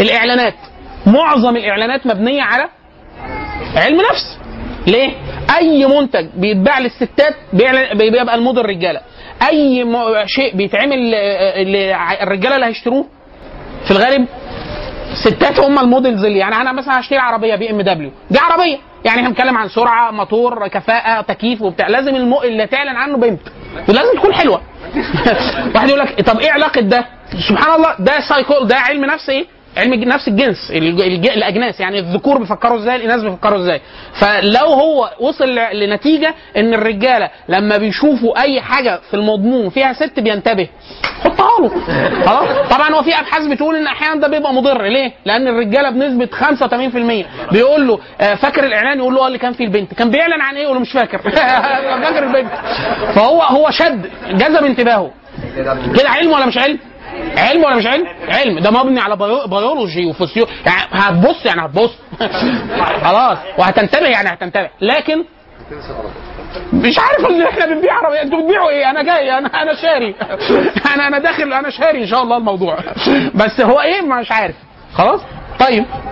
الاعلانات معظم الاعلانات مبنيه على علم نفس ليه؟ اي منتج بيتباع للستات بيعلن- بيبقى الموديل رجاله اي م- شيء بيتعمل آه، آه، الرجاله اللي هيشتروه في الغالب ستات هم الموديلز اللي يعني انا مثلا هشتري عربيه بي ام دبليو دي عربيه يعني احنا بنتكلم عن سرعه موتور كفاءه تكييف وبتاع لازم المو... اللي تعلن عنه بنت ولازم تكون حلوه واحد يقول لك طب ايه علاقه ده سبحان الله ده سايكول ده علم نفس ايه علم ج- نفس الجنس الج- الج- الاجناس يعني الذكور بيفكروا ازاي الاناث بيفكروا ازاي فلو هو وصل ل- لنتيجه ان الرجاله لما بيشوفوا اي حاجه في المضمون فيها ست بينتبه حطها له خلاص طبعا هو في ابحاث بتقول ان احيانا ده بيبقى مضر ليه؟ لان الرجاله بنسبه 85% بيقول له آه، فاكر الاعلان يقول له اه اللي كان فيه البنت كان بيعلن عن ايه يقول له مش فاكر فاكر البنت فهو هو شد جذب انتباهه كده علم ولا مش علم؟ علم ولا مش علم؟ علم ده مبني على بيو- بيولوجي وفسيو يعني هتبص يعني هتبص خلاص وهتنتبه يعني هتنتبه لكن مش عارف ان احنا بنبيع عربيه انتوا بتبيعوا ايه انا جاي انا انا شاري انا انا داخل انا شاري ان شاء الله الموضوع بس هو ايه مش عارف خلاص طيب